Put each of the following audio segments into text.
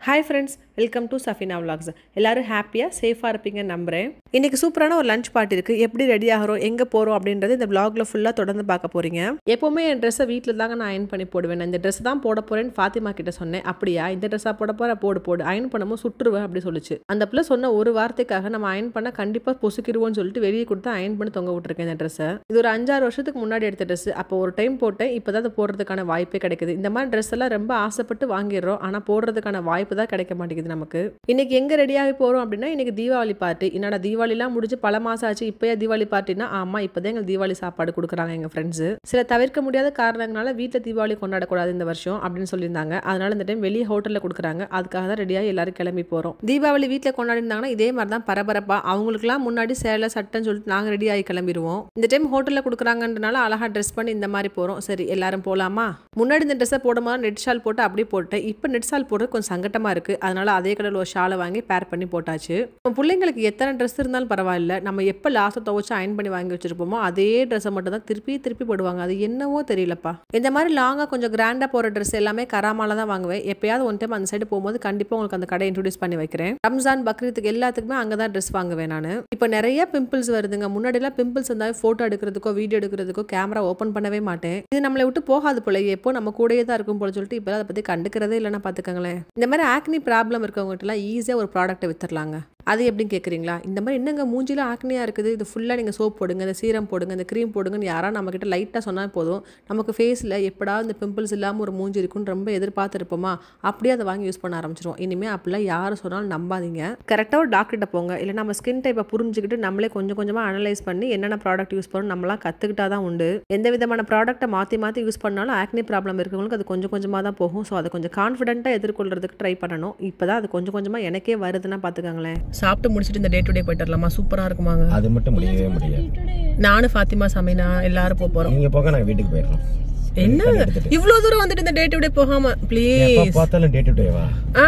Hi friends welcome to Safina vlogs எல்லாரும் ஹாப்பியாக சேஃபாக இருப்பீங்கன்னு நம்புகிறேன் இன்றைக்கி சூப்பரான ஒரு லஞ்ச் பார்ட்டி இருக்குது எப்படி ரெடி ஆகிறோம் எங்கே போகிறோம் அப்படின்றது இந்த vlogல ஃபுல்லாக தொடர்ந்து பார்க்க போகிறீங்க எப்போவுமே என் ட்ரெஸ்ஸை வீட்டில் தாங்க நான் அயன் பண்ணி போடுவேன் நான் இந்த ட்ரெஸ் தான் போட போகிறேன்னு ஃபாத்திமா கிட்ட சொன்னேன் அப்படியா இந்த ட்ரெஸ்ஸாக போட போகிற போடு போடு அயன் பண்ணும்போது சுட்டுருவேன் அப்படி சொல்லிச்சு அந்த பிள்ளை சொன்ன ஒரு வார்த்தைக்காக நம்ம அயன் பண்ண கண்டிப்பாக பொசுக்கிடுவோம்னு சொல்லிட்டு வெளியே கொடுத்து அயன் பண்ணி தொங்க விட்டுருக்கேன் இந்த ட்ரெஸ்ஸை இது ஒரு அஞ்சாறு வருஷத்துக்கு முன்னாடி எடுத்த ட்ரெஸ் அப்போ ஒரு டைம் போட்டேன் இப்போ தான் அதை போடுறதுக்கான வாய்ப்பே கிடைக்குது இந்த மாதிரி ட்ரெஸ் எல்லாம் ரொம்ப ஆசைப்பட்டு வாங்கிடுறோம் ஆனால் போடுறதுக்கான வாய்ப்பு தான் கிடைக்க மாட்டேங்குது நமக்கு இன்னைக்கு எங்கே ரெடியாகி போகிறோம் அப்படின்னா இன்னைக்கு தீபாவளி பார்ட்டி என்னடா தீபாவளிலாம் முடிஞ்சு பல மாதம் ஆச்சு இப்போயே தீபாவளி பார்ட்டினா ஆமாம் இப்போ தான் எங்கள் தீபாவளி சாப்பாடு கொடுக்குறாங்க எங்கள் ஃப்ரெண்ட்ஸு சில தவிர்க்க முடியாத காரணங்களால வீட்டில் தீபாவளி கொண்டாடக்கூடாது இந்த வருஷம் அப்படின்னு சொல்லியிருந்தாங்க அதனால இந்த டைம் வெளியே ஹோட்டலில் கொடுக்குறாங்க அதுக்காக தான் ரெடியாகி எல்லாரும் கிளம்பி போகிறோம் தீபாவளி வீட்டில் கொண்டாடிருந்தாங்கன்னா இதே மாதிரி தான் பரபரப்பாக அவங்களுக்குலாம் முன்னாடி சேலை சட்டைன்னு சொல்லிட்டு நாங்கள் ரெடி ஆகி கிளம்பிடுவோம் இந்த டைம் ஹோட்டலில் கொடுக்குறாங்கன்றனால அழகாக ட்ரெஸ் பண்ணி இந்த மாதிரி போகிறோம் சரி எல்லாரும் போகலாமா முன்னாடி இந்த ட்ரெஸ்ஸை போடும்போது நெட் ஷால் போட்டு அப்படியே போட்டேன் இப்போ நெட் ஷால் போடுறது கொஞ்சம் சங்கட்டமாக இருக்குது அதனால அதே கடையில் ஒரு ஷாலை வாங்கி பேர் பண்ணி போட்டாச்சு நம்ம பிள்ளைங்களுக்கு எத்தனை ட்ரெஸ் இருந்தாலும் பரவாயில்ல நம்ம எப்போ லாஸ்ட்டை துவச்சு அயன் பண்ணி வாங்கி வச்சிருப்போமோ அதே ட்ரெஸ்ஸை மட்டும் தான் திருப்பி திருப்பி போடுவாங்க அது என்னவோ தெரியலப்பா இந்த மாதிரி லாங்காக கொஞ்சம் கிராண்டாக போகிற ட்ரெஸ் எல்லாமே கராமால தான் வாங்குவேன் எப்பயாவது ஒன் டைம் அந்த சைடு போகும்போது கண்டிப்பாக உங்களுக்கு அந்த கடை இன்ட்ரடியூஸ் பண்ணி வைக்கிறேன் ரம்ஜான் பக்ரீத்துக்கு எல்லாத்துக்குமே அங்கே தான் ட்ரெஸ் வாங்குவேன் நான் இப்போ நிறைய பிம்பிள்ஸ் வருதுங்க முன்னாடிலாம் பிம்பிள்ஸ் இருந்தால் ஃபோட்டோ எடுக்கிறதுக்கோ வீடியோ எடுக்கிறதுக்கோ கேமரா ஓப்பன் பண்ணவே மாட்டேன் இது நம்மளை விட்டு போகாது போல எப்போ நம்ம கூடயே தான் இருக்கும் போல சொல்லிட்டு இப்போ அதை பற்றி கண்டுக்கிறதே இல்லைன்னா பார்த்துக்கங்களேன் இந்த மாதிரி ஆக்னி ப்ராப்ளம் இருக்கவங்ககிட்டலாம் ஈஸியாக ஒரு ப்ராடக்ட்டை வித்துடலாங்க அது எப்படின்னு கேட்குறீங்களா இந்த மாதிரி என்னங்க மூஞ்சில ஆக்னியாக இருக்குது இது ஃபுல்லாக நீங்கள் சோப் போடுங்க இந்த சீரம் போடுங்க இந்த க்ரீம் போடுங்கன்னு யாராவது நம்மக்கிட்ட லைட்டாக சொன்னால் போதும் நமக்கு ஃபேஸில் எப்படா இந்த பிம்பிள்ஸ் இல்லாமல் ஒரு மூஞ்சி இருக்குன்னு ரொம்ப எதிர்பார்த்துருப்போமா அப்படியே அதை வாங்கி யூஸ் பண்ண ஆரம்பிச்சிருவோம் இனிமேல் அப்படிலாம் யார் சொன்னாலும் நம்பாதீங்க கரெக்டாக ஒரு டாக்டர்கிட்ட போங்க இல்லை நம்ம ஸ்கின் டைப்பை புரிஞ்சுக்கிட்டு நம்மளே கொஞ்சம் கொஞ்சமாக அனலைஸ் பண்ணி என்னென்ன ப்ராடக்ட் யூஸ் பண்ணணும் நம்மளாம் கற்றுக்கிட்டா தான் உண்டு எந்த விதமான ப்ராடக்ட்டை மாற்றி மாற்றி யூஸ் பண்ணாலும் ஆக்னி ப்ராப்ளம் இருக்கவங்களுக்கு அது கொஞ்சம் கொஞ்சமாக தான் போகும் ஸோ அதை கொஞ்சம் கான்ஃபிடென்ட்டாக எதிர்கொள்றதுக்கு ட்ரை பண்ணணும் இப்போ தான் அது கொஞ்சம் கொஞ்சமாக எனக்கே வருதுன்னா பார்த்துக்கோங்களேன் சாப்பிட்டு முடிச்சுட்டு இந்த டே டு டே போயிட்டு வரலாமா சூப்பரா இருக்குமாங்க அது மட்டும் முடியவே முடியாது நானும் ஃபாத்திமா சமைனா எல்லாரும் போக போறோம் நீங்க போக நாங்க வீட்டுக்கு போயிடுறோம் என்ன இவ்வளவு தூரம் வந்துட்டு இந்த டே டு டே போகாம ப்ளீஸ் எப்ப பார்த்தாலும் டே டு டேவா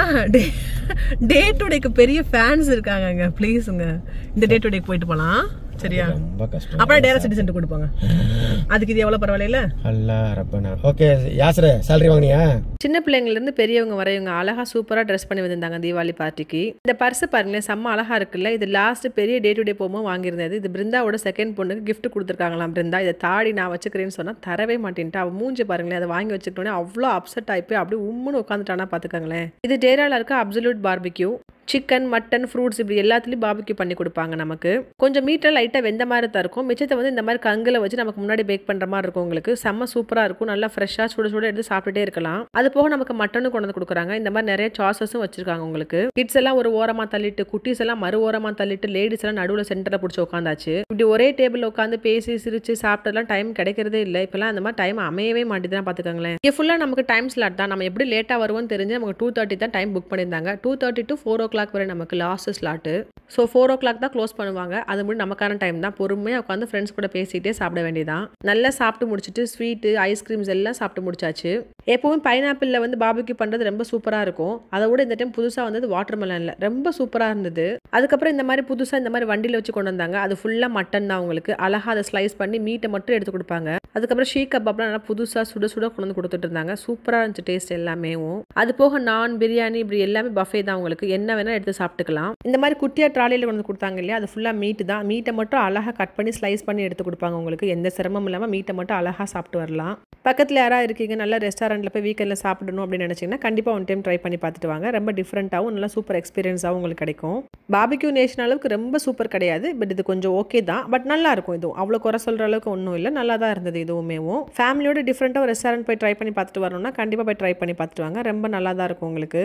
டே டு டேக்கு பெரிய ஃபேன்ஸ் இருக்காங்கங்க ப்ளீஸுங்க இந்த டே டு டே போயிட்டு போலாம் சரியா ரொம்ப கஷ்டம் அப்புறம் டேரா சிட்டிசன் கொடுப்பாங்க அதுக்கு இது எவ்வளவு பரவாயில்ல அல்லா ரப்பனா ஓகே யாசர சேலரி வாங்கினியா சின்ன பிள்ளைங்கள்ல இருந்து பெரியவங்க வரையவங்க அழகா சூப்பரா ட்ரெஸ் பண்ணி வந்திருந்தாங்க தீபாவளி பார்ட்டிக்கு இந்த பர்ஸ் பாருங்களேன் செம்ம அழகா இருக்குல்ல இது லாஸ்ட் பெரிய டே டு டே போகும்போது வாங்கியிருந்தது இது பிருந்தாவோட செகண்ட் பொண்ணுக்கு gift கொடுத்துருக்காங்களாம் பிருந்தா இதை தாடி நான் வச்சுக்கிறேன்னு சொன்னா தரவே மாட்டேன்ட்டு அவன் மூஞ்சி பாருங்களேன் அதை வாங்கி வச்சுக்கிட்டோன்னே அவ்வளோ அப்செட் ஆயிப்போய் அப்படியே உம்முன்னு உட்காந்துட்டானா பார்த்துக்கங்களேன் இது டேரால இருக்க absolute barbecue chicken mutton fruits இப்படி எல்லாத்துலேயும் பாபிக்யூ பண்ணி கொடுப்பாங்க நமக்கு கொஞ்சம் மீட்டர் லைட்டாக வெந்த மாதிரி தான் இருக்கும் மிச்சத்தை வந்து இந்த மாதிரி கங்கில் வச்சு நமக்கு முன்னாடி பேக் பண்ணுற மாதிரி இருக்கும் உங்களுக்கு செம்ம சூப்பராக இருக்கும் நல்லா ஃப்ரெஷ்ஷாக சுட சுட எடுத்து சாப்பிட்டுட்டே இருக்கலாம் அது போக நமக்கு மட்டனும் கொண்டு வந்து கொடுக்குறாங்க இந்த மாதிரி நிறைய சாசஸும் வச்சிருக்காங்க உங்களுக்கு கிட்ஸ் எல்லாம் ஒரு ஓரமாக தள்ளிட்டு குட்டீஸ் எல்லாம் மறு ஓரமாக தள்ளிட்டு லேடிஸ் எல்லாம் நடுவில் சென்டரில் பிடிச்சி உட்காந்தாச்சு இப்படி ஒரே டேபிள் உட்காந்து பேசி சிரிச்சு சாப்பிட்டெல்லாம் டைம் கிடைக்கிறதே இல்லை இப்போலாம் அந்த மாதிரி டைம் அமையவே மாட்டேதான் பார்த்துக்கோங்களேன் இங்கே ஃபுல்லாக நமக்கு டைம் ஸ்லாட் தான் நம்ம எப்படி லேட்டாக வருவோம்னு தெரிஞ்சு நமக்கு டூ தேர்ட்டி தான் டைம் புக் பண்ணியிருந்தாங்க two thirty to four o'clock வரை நமக்கு last slot so four o'clock தான் க்ளோஸ் பண்ணுவாங்க அது முடி நமக்கான டைம் தான் பொறுமையாக உட்காந்து ஃப்ரெண்ட்ஸ் கூட பேசிகிட்டே சாப்பிட வேண்டியதான் நல்லா சாப்பிட்டு முடிச்சுட்டு ஸ்வீட்டு ஐஸ்கிரீம்ஸ் எல்லாம் சாப்பிட்டு முடிச்சாச்சு எப்பவும் பைனாப்பிளில் வந்து பாபிக்கு பண்ணுறது ரொம்ப சூப்பராக இருக்கும் அதை விட இந்த டைம் புதுசாக வந்தது வாட்டர் மெலனில் ரொம்ப சூப்பராக இருந்தது அதுக்கப்புறம் இந்த மாதிரி புதுசாக இந்த மாதிரி வண்டியில் வச்சு கொண்டு வந்தாங்க அது ஃபுல்லாக மட்டன் தான் உங்களுக்கு அழகாக அதை ஸ்லைஸ் பண்ணி மீட்டை மட்டும் எடுத்து கொடுப்பாங்க அதுக்கப்புறம் ஷீ கபாப்லாம் நல்லா புதுசாக சுட சுட கொண்டு வந்து கொடுத்துட்டு இருந்தாங்க சூப்பராக இருந்துச்சு டேஸ்ட் எல்லாமே அது போக நான் பிரியாணி இப்படி எல்லாமே பஃபே தான் உங்களுக்கு என்ன வேணால் எடுத்து சாப்பிட்டுக்கலாம் இந்த மாதிரி குட்டியாக ட்ராலியில் கொண்டு வந்து கொடுத்தாங்க இல்லையா அது ஃபுல்லாக மீட்டு தான் மீட்டை மட்டும் அழகாக கட் பண்ணி ஸ்லைஸ் பண்ணி எடுத்து கொடுப்பாங்க உங்களுக்கு எந்த சிரமம் இல்லாமல் மீட்டை மட்டும் அழகாக சாப்பிட்டு வரலாம் பக்கத்தில் யாராவது இருக்கீங்க நல்ல ரெஸ்டாரண்ட்டில் போய் வீக்கெண்டில் சாப்பிடணும் அப்படின்னு நினச்சிங்கன்னா கண்டிப்பாக ஒன் டைம் ட்ரை பண்ணி பார்த்துட்டு வாங்க ரொம்ப டிஃப்ரெண்ட்டாகவும் நல்லா சூப்பர் எக்ஸ்பீரியன்ஸாகவும் உங்களுக்கு கிடைக்கும் பாபிக்யூ நேஷன் அளவுக்கு ரொம்ப சூப்பர் கிடையாது பட் இது கொஞ்சம் ஓகே தான் பட் நல்லா இருக்கும் இதுவும் அவ்வளோ குறை சொல்கிற அளவுக்கு ஒன்றும் இல்லை நல்லா தான் இருந்தது இதுவுமேவும் ஃபேமிலியோட டிஃப்ரெண்ட்டாக ஒரு ரெஸ்டாரண்ட் போய் ட்ரை பண்ணி பார்த்துட்டு வரணும்னா கண்டிப்பாக போய் ட்ரை பண்ணி பார்த்துட்டு வாங்க ரொம்ப நல்லா தான் இருக்கும் உங்களுக்கு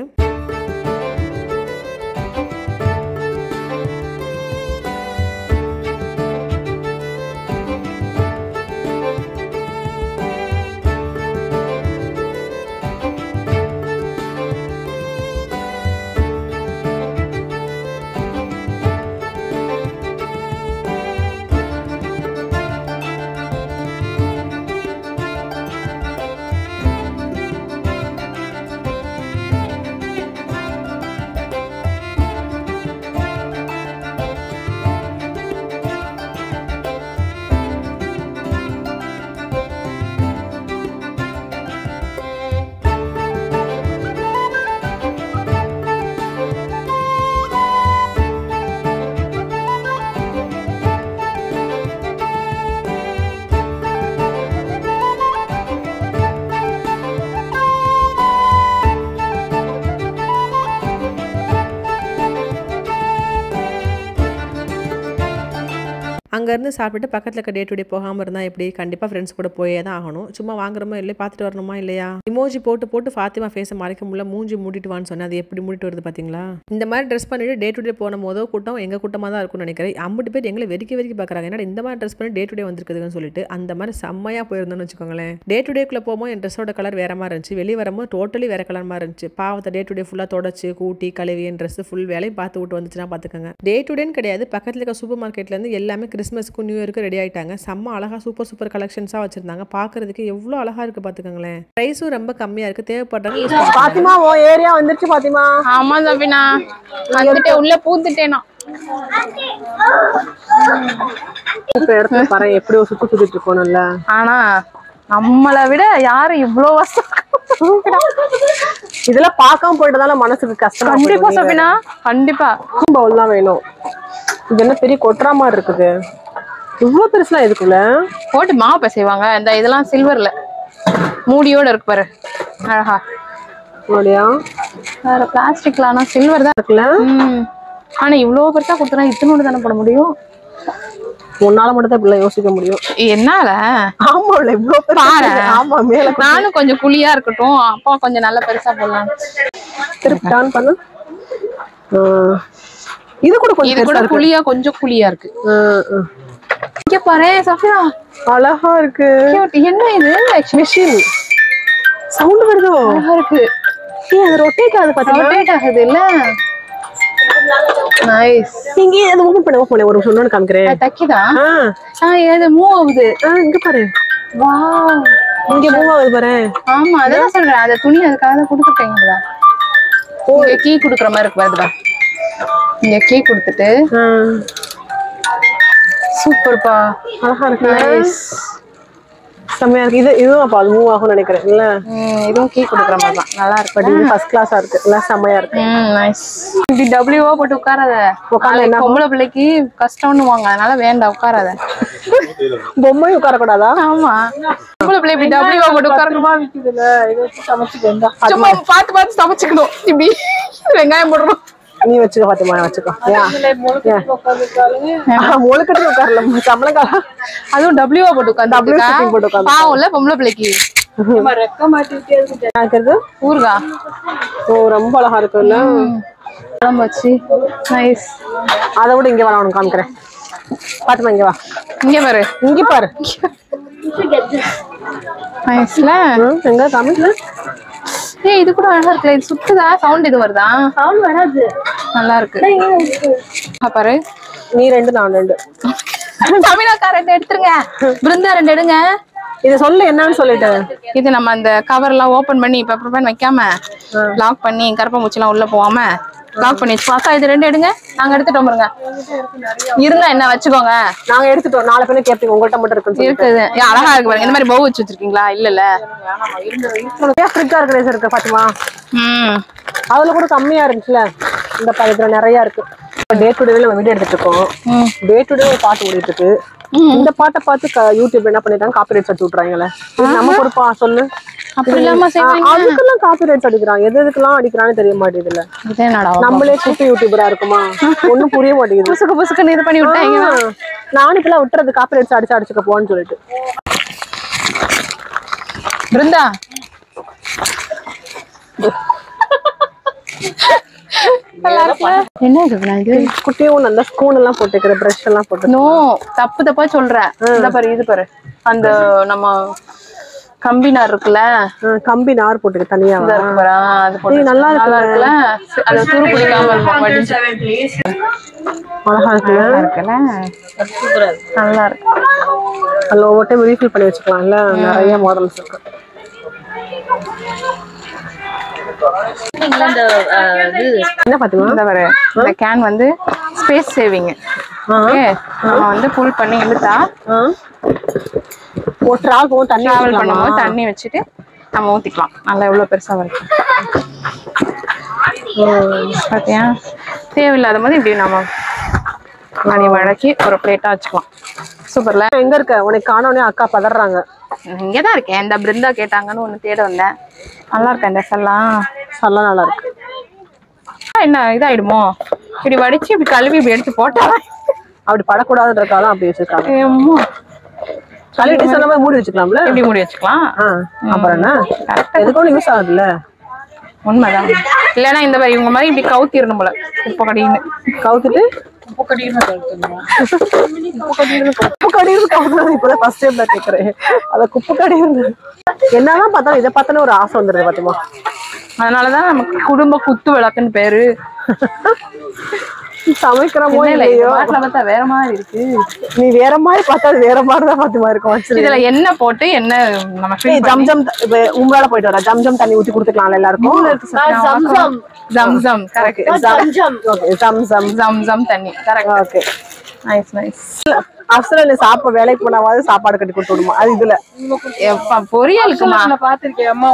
அங்கேருந்து சாப்பிட்டுட்டு பக்கத்தில் இருக்க டே டு டே போகாமல் இருந்தால் எப்படி கண்டிப்பாக ஃப்ரெண்ட்ஸ் கூட போயே தான் ஆகணும் சும்மா வாங்குறோமோ இல்லையா பார்த்துட்டு வரணுமா இல்லையா இமோஜி போட்டு போட்டு ஃபாத்திமா ஃபேஸை மறைக்க முடியல மூஞ்சி மூடிட்டு வான்னு சொன்னேன் அது எப்படி மூடிட்டு வருது பார்த்தீங்களா இந்த மாதிரி ட்ரெஸ் பண்ணிட்டு டே டு டே போன மொதல் கூட்டம் எங்கள் கூட்டமாக தான் இருக்கும்னு நினைக்கிறேன் அம்பிட்டு பேர் எங்களை வெறிக்க வெறிக்க பார்க்குறாங்க ஏன்னா இந்த மாதிரி ட்ரெஸ் பண்ணி டே டு டே வந்திருக்குதுன்னு சொல்லிட்டு அந்த மாதிரி செம்மையாக போயிருந்தோம்னு வச்சுக்கோங்களேன் டே டு டேக்குள்ளே போகும்போது என் ட்ரெஸ்ஸோட கலர் வேற மாதிரி இருந்துச்சு வெளியே வரும்போது டோட்டலி வேற கலர் மாதிரி இருந்துச்சு பாவத்தை டே டு டே ஃபுல்லாக தொடச்சு கூட்டி கழுவி என் ட்ரெஸ் ஃபுல் வேலையும் பார்த்து விட்டு வந்துச்சுன்னா பார்த்துக்கோங்க டே டு டேன்னு கிடையாது பக்கத்தில் இருக்க சூப்பர் மார்க்கெட்லேருந்து எல்லாமே கிறிஸ்மஸ்க்கு நியூ இயருக்கு ரெடி ஆயிட்டாங்க செம்ம அழகாக சூப்பர் சூப்பர் கலெக்ஷன்ஸாக வச்சிருந்தாங்க பார்க்கறதுக்கு எவ்வளோ அழகாக இருக்குது பார்த்துக்கோங்களேன் ப்ரைஸும் ரொம்ப கம்மியாக இருக்குது தேவைப்படுறாங்க யூஸ் பண்ணிக்கலாம் பாத்திமா ஓ ஏரியா வந்துருச்சு பாத்திமா ஆமா சபினா வந்துட்டு உள்ள பூத்துட்டேனா இப்ப இடத்துல பாரு எப்படி ஒரு சுத்து சுத்திட்டு இருக்கோம்ல ஆனா நம்மளை விட யாரு இவ்ளோ வருஷம் இதெல்லாம் பார்க்காம போயிட்டதால மனசுக்கு கஷ்டம் கண்டிப்பா சபினா கண்டிப்பா பவுல் தான் வேணும் இது என்ன பெரிய கொட்டுறா மாதிரி இருக்குது இவ்வளவு பெருசுலாம் எதுக்குள்ள போட்டு மாவு பிசைவாங்க இந்த இதெல்லாம் சில்வர்ல மூடியோட இருக்கு பாரு அழகா அப்படியா வேற பிளாஸ்டிக்ல ஆனா சில்வர் தான் இருக்குல்ல ம். ஆனா இவ்வளவு பெருசா கொடுத்தனா இத்தனோடு தானே போட முடியும் உன்னால மட்டும் தான் இப்படி யோசிக்க முடியும் என்னால ஆமா இல்ல இவ்வளவு பெருசா பாரு. இருக்குது. ஆமா மேல நானும் கொஞ்சம் குழியா இருக்கட்டும் அப்பா கொஞ்சம் நல்ல பெருசா போடலாம் திருப்பி டர்ன் பண்ணு ஆ. இது கூட கொஞ்சம் இது கூட பெருசா இருக்கு குழியா கொஞ்சம் குழியா இருக்கு ஆ, ஆ. இங்க பாரு சஃபியா அழகா இருக்கு cute. என்ன இது மிஷின் சவுண்ட் வருதோ அழகா இருக்கு ஏய், அது ரொட்டேட் ஆகுது பாத்தீங்களா ரொட்டேட் ஆகுது இல்ல நைஸ் நீங்க அதை ஓபன் பண்ண ஓபன் பண்ண ஒரு நிமிஷம் இன்னொன்னு காமிக்கிறேன் தைக்குதா ஆ, ஆ ஏது மூவ் ஆகுது ஆ, இங்க பாரு வாவ் இங்க மூவ் ஆகுது பாரு ஆமா அதான் சொல்றேன் அந்த துணி அதுக்காக தான் கொடுத்துருக்கீங்களா இங்க கீ குடுக்குற மாதிரி இருக்கு பாருப்பா இங்க கீ கொடுத்துட்டு ஆ, சூப்பர்ப்பா அழகா இருக்கு நைஸ் செம்மையா இருக்கு இது இதுவும் அப்ப அது மூவ் ஆகும்னு நினைக்கிறேன் இல்ல இதுவும் கீ குடுக்குற மாதிரி தான் நல்லா இருக்கு பட் இது ஃபர்ஸ்ட் கிளாஸா இருக்கு இல்ல செம்மையா இருக்கு ம் நைஸ் இப்படி டபிள்யூவா போட்டு உட்காராத உட்கார்ந்தா என்ன நாளைக்கு பொம்பளை பிள்ளைக்கு கஷ்டம்னு வாங்க அதனால வேண்டாம் உட்காராத பொம்மை உட்காரக்கூடாதா ஆமா பொம்பளை பிள்ளை இப்படி டபிள்யூவா போட்டு உட்காரணுமா சும்மா பார்த்து பார்த்து சமைச்சுக்கணும் இப்படி வெங்காயம் போடுறோம் நீ வச்சுக்க பாத்திமா வச்சுக்கோ முழுக்கட்டு உட்காரல சம்பளம் அதுவும் டபிள்யூவா போட்டு W sitting போட்டு உட்காந்து பாவம்ல பொம்பளை பிள்ளைக்கு இருக்கிறது ஊருகா ஓ ரொம்ப அழகா இருக்குல்ல குழம்பு வச்சு நைஸ் அதை விட இங்க வா நான் உனக்கு காமிக்கிறேன் பாத்துமா இங்க வா இங்க பாரு இங்க பாரு நைஸ்ல ம், எங்க காமிக்கல ஏய் இது கூட அழகா இருக்குல்ல இது சுத்துதா சவுண்ட் இது வருதா சவுண்ட் வராது நல்லா இருக்கு ஆ, பாரு நீ ரெண்டு நான் ரெண்டு தமிழாக்கா ரெண்டு எடுத்துருங்க பிருந்தா ரெண்டு எடுங்க இத சொல்லு என்னன்னு சொல்லிட்டு இது நம்ம அந்த கவர் எல்லாம் ஓபன் பண்ணி பேப்பர் பேன் வைக்காம லாக் பண்ணி கருப்பாம்பூச்சி எல்லாம் உள்ள போகாம லாக் பண்ணி வச்சு அக்கா இது ரெண்டு எடுங்க நாங்க எடுத்துட்டோம் பாருங்க இருங்க என்ன வச்சுக்கோங்க நாங்க எடுத்துட்டோம் நாலு பேரும் கேப்பீங்க உங்கள்ட்ட மட்டும் இருக்குன்னு சொல்லி இருக்குது ஏன் அழகா இருக்கு பாருங்க இந்த மாதிரி பவு வச்சு வச்சிருக்கீங்களா இல்ல இல்ல ஃப்ரிட்ஜ் ஆர்கனைசர் இருக்கு பாத்துமா ம் அதுல கூட கம்மியா இருந்துச்சுல இந்த பா- இதுல நிறைய இருக்கு டே டு டே நம்ம வீடியோ எடுத்துட்டு இருக்கோம் ம். டே டு டே ஒரு பாட்டு ஓடிட்டு இருக்கு இந்த பாட்டை பார்த்து க- யூடியூப் என்ன பண்ணிட்டாங்க காப்பி ரைட்ஸ் அடிச்சு விட்றாங்களே இது நம்ம கொடுப்பா சொல்லு அப்படி இல்லாம செய்வாங்க ஆ, அதுக்கெல்லாம் காப்பி ரைட்ஸ் அடிக்கிறான் எது எதுக்கெல்லாம் அடிக்கிறான்னு தெரிய மாட்டேங்குதுல இது என்னடா நம்மளே குட்டி யூடியூபரா இருக்குமா ஒண்ணும் புரிய மாட்டேங்குது புசுக்கு புசுக்குன்னு இது பண்ணி விட்டாங்க ஆ, நானும் இப்பெல்லாம் விட்டுறது காப்பி ரைட்ஸ் அடிச்சு அடிச்சுக்க போன்னு சொல்லிட்டு பிருந்தா என்ன இது நான் இது குட்டியும் அந்த ஸ்பூன் எல்லாம் போட்டுக்கிற பிரஷ் எல்லாம் போட்டு நோ தப்பு தப்பா சொல்றேன் இந்த பாரு இது பாரு அந்த நம்ம கம்பி நார் இருக்குல்ல ஆ, கம்பி நார் போட்டுக்க தனியா இந்த இருக்கு பாரு ஆ, அது போட்டு ஏய், நல்லா நல்லா இருக்குல்ல அது துரு பிடிக்காம இருக்கும் வடிஞ்சு. அழகா இருக்குல்ல நல்லா இருக்குல்ல நல்லா இருக்கு அதுல ஒவ்வொரு டைம் ரீஃபில் பண்ணி வச்சுக்கலாம்ல நிறைய மாடல்ஸ் இருக்கு என்ன பாத்தீங்களா இந்த பாரு இந்த கேன் வந்து ஸ்பேஸ் சேவிங் ஓகே நம்ம வந்து புல் பண்ணி இழுத்தா ஒரு ட்ராகும் தண்ணி டிராவல் ஊத்திக்கலாமா? பண்ணும்போது தண்ணி வச்சுட்டு நம்ம ஊத்திக்கலாம் நல்லா எவ்வளவு பெருசா வரைக்கும் பாத்தியா தேவையில்லாத போது இப்படி நம்ம மணி வழக்கி ஒரு பிளேட்டா வச்சுக்கலாம் சூப்பர்ல எங்க இருக்க உனக்கு காணோனே அக்கா பதறாங்க இங்கதான் இருக்கேன் இந்த பிருந்தா கேட்டாங்கன்னு ஒண்ணு தேட வந்தேன் நல்லா இருக்கேன் இந்த எல்லாம் நல்லா நல்லா இருக்கு என்ன இதாயிடுமோ இப்படி வடிச்சு இப்படி கழுவி இப்படி எடுத்து போட்டா அப்படி படக்கூடாதுன்றக்காக தான் அப்படி வச்சிருக்காங்க அம்மா. கழுவிட்டு சொன்ன மாதிரி மூடி வச்சுக்கலாம்ல இப்படி மூடி வச்சுக்கலாம் ஆ, அப்புறம் என்ன எதுக்கும் யூஸ் ஆகுதுல்ல உண்மைதான் இல்லைன்னா இந்த மாதிரி இவங்க மாதிரி இப்படி கவுத்திடணும் போல குப்பை கடின்னு கவுத்துட்டு உப்பு கடியிருந்து கவுத்துறது இப்பதான் ஃபர்ஸ்ட் டைம் நான் கேக்குறேன் அத குப்பை கடியிருந்து என்னதான் பார்த்தாலும் இதை பார்த்தாலே ஒரு ஆசை வந்துருது பாத்துமா அதனாலதான் நமக்கு குடும்ப குத்து விளக்குன்னு பேரு சமைக்கிறமோ இல்ல இல்லையோ பாட்டில பார்த்தா வேற மாதிரி இருக்கு நீ வேற மாதிரி பார்த்தா அது வேற மாதிரி தான் பாத்துமா இருக்கும் வச்சிரு இதுல எண்ணெய் போட்டு எண்ணெய் நம்ம ஏய், fill ஜம் ஜம் த- இப்ப உம்ரால போயிட்டு வர ஜம் ஜம் தண்ணி ஊத்தி கொடுத்துக்கலாம் எல்லாருக்கும் பண்ணி- ஜம் ஜம் கரெக்ட் ஜம் ஜம் ஓகே ஜம் ஜம் ஜம் ஜம் தண்ணி correct okay nice nice Apsara நீ சாப்ப வேலைக்கு போனாவது சாப்பாடு கட்டி கொடுத்து விடுமா அது இதுல எப்பா பொரியலுக்குமா பாத்திருக்கேன் அம்மா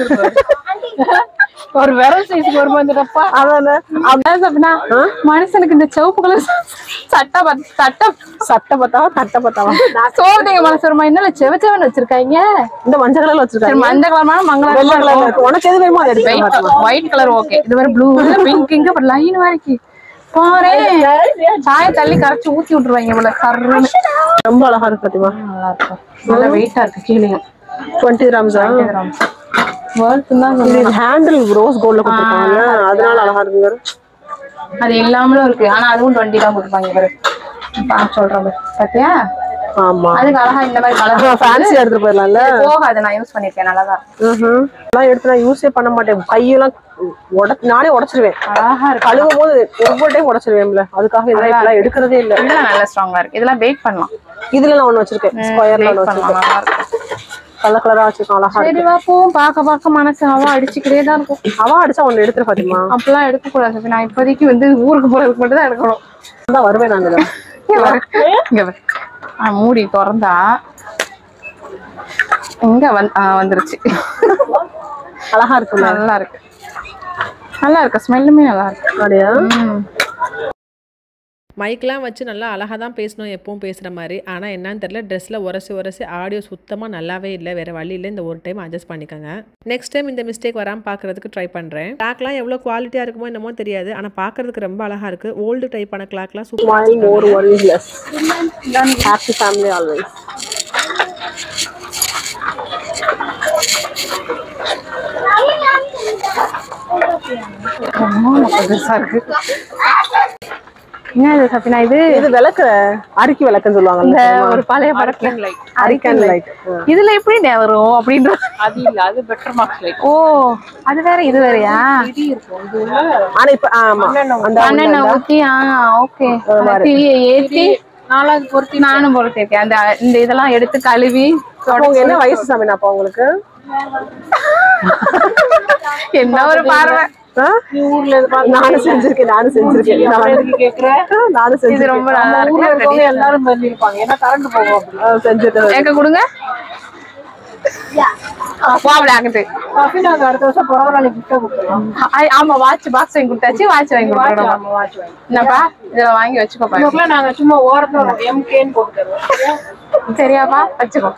ஒரு விரல் சைஸ்க்கு வருமா இந்த டப்பா அதானே அதான் அப்படின்னா மனுஷனுக்கு இந்த சிவப்பு கலர் சட்டை பத்- சட்டை சட்டை பார்த்தாவா தட்டை பார்த்தாவா சோதனைங்க மனசு வருமா என்ன செவ செவன் வச்சிருக்காங்க இந்த மஞ்சள் கலர்ல சரி வச்சிருக்காங்க மஞ்சள் கலர்மான மங்கள வெள்ளை கலர்ல இருக்கு உனக்கு எது வேணுமோ அதை எடுத்து ஒயிட் கலர் ஓகே இது மாதிரி ப்ளூ பிங்க் இங்க அப்புறம் லைன் வரைக்கும் பாரு சாய தள்ளி கரைச்சு ஊத்தி விட்டுருவாங்க இவ்வளவு கருன்னு ரொம்ப அழகா இருக்கு பாத்திமா நல்லா இருக்கும் நல்ல வெயிட்டா இருக்கு கீழேயும் டுவெண்ட்டி கிராம்ஸா வேர்ல்ட் தான் இது ஹேண்டில் ரோஸ் கோல்ட்ல கொடுத்துருக்காங்க அதனால அழகா இருக்குங்க அது இல்லாமலும் இருக்கு ஆனா அதுவும் டுவெண்ட்டி தான் கொடுப்பாங்க பாரு பா சொல்றேன் பாரு. பாத்தியா ஆமா அதுக்கு அழகா இந்த மாதிரி கலர் ஃபேன்சி எடுத்துட்டு போயிடலாம்ல போகாது நான் யூஸ் பண்ணிருக்கேன் நல்லாதான் இருக்கு. ம்ஹும். அதெல்லாம் எடுத்து நான் யூஸே பண்ண மாட்டேன் கையெல்லாம் உட நானே உடைச்சிருவேன் அழகா இருக்கு கழுவும் போது ஒவ்வொரு டைம் உடைச்சிருவேன்ல அதுக்காக இதெல்லாம் இப்பெல்லாம் எடுக்கிறதே இல்ல இதெல்லாம் நல்ல ஸ்ட்ராங்கா இருக்கு இதெல்லாம் பேக் பண்ணலாம் இதுல நான் ஒண்ணு வச்சிருக்கேன் ஸ்கொயர்ல பேக் ஒண்ணு பண்ணலாம் வச்சிருக்கேன் நல்லா இருக்கும் கலர் கலரா வச்சிருக்கேன் அழகா சரி இருக்கு வா போவோம் பார்க்க பார்க்க மனசு அவ அடிச்சுக்கிட்டே தான் இருக்கும் அவ அடிச்சா ஒண்ணு எடுத்துரு பாத்திமா அப்பெல்லாம் எடுக்க கூடாது சஃபி. நான் இப்போதைக்கு வந்து ஊருக்கு போறதுக்கு மட்டும் தான் எடுக்கணும் தான் வருவேன் நான் இதுல. இங்க பாரு. இங்க பாரு. ஆ, மூடி திறந்தா இங்க வந்து ஆ, வந்துருச்சு அழகா இருக்குல்ல நல்லா இருக்கு நல்லா இருக்கு ஸ்மெல்லுமே நல்லா இருக்கு அப்படியா ம். மைக்லாம் வச்சு நல்லா அழகாக தான் பேசணும் எப்பவும் பேசுகிற மாதிரி ஆனால் என்னன்னு தெரியல ட்ரெஸ்ஸில் உரசி உரசி ஆடியோ சுத்தமாக நல்லாவே இல்லை வேறு வழி இல்லை இந்த ஒரு டைம் அட்ஜஸ்ட் பண்ணிக்கோங்க நெக்ஸ்ட் டைம் இந்த மிஸ்டேக் வராமல் பார்க்குறதுக்கு ட்ரை பண்ணுறேன் கிளாக்லாம் எவ்வளோ குவாலிட்டியாக இருக்குமோ என்னமோ தெரியாது ஆனால் பார்க்குறதுக்கு ரொம்ப அழகாக இருக்குது ஓல்டு டைப்பான கிளாக்லாம் super smile more worries less happy family always ரொம்ப பெருசா இருக்கு என்ன இது சஃபினா இது இது விளக்கு அரிக்கி விளக்குன்னு சொல்லுவாங்க இந்த ஒரு பழைய படத்துல அரிக்கன் லைட் இதுல எப்படி நே வரும் அப்படின்னு அது இல்ல அது பெட்டர் மார்க்ஸ் லைட் ஓ அது வேற இது வேறயா ஆனா இப்ப ஆமா அந்த மண்ணெண்ணெய் ஊத்தி ஆ ஓகே ஏத்தி நாலாவது பொறுத்து நானும் பொறுத்திருக்கேன் அந்த இந்த இதெல்லாம் எடுத்து கழுவி அப்போ உங்க என்ன வயசு சாமி அப்ப உங்களுக்கு என்ன ஒரு பார்வை ஆ? நீ ஊர்ல இது பார்த்து நானும் செஞ்சிருக்கேன் நானும் செஞ்சிருக்கேன் நான் எதுக்கு கேக்குற நானும் இது செஞ்சிருக்கேன் ரொம்ப நல்லா ஊர்ல இருக்கு இருக்கவங்க எல்லாரும் பண்ணிருப்பாங்க ஏன்னா கரண்ட் போகும் அப்படி ஆ, செஞ்சுட்டு ஏக்க கொடுங்க வா அப்படி ஆகுது காஃபி நாங்க அடுத்த வருஷம் பிறந்த நாளைக்கு கிஃப்டா கொடுத்துருவோம் ஆ- ஆமா வாட்ச் பாக்ஸ் வாங்கி கொடுத்தாச்சு வாட்ச் வாங்கி கொடுத்துருவோம் நம்ம வாட்ச் வாங்கி என்னப்பா இதுல வாங்கி வச்சுக்கோப்பா இன்னொருக்குலாம் நாங்க சும்மா ஓரத்துல எம்கேன்னு போட்டு தருவோம் சரியா? சரியாப்பா வச்சுக்கோ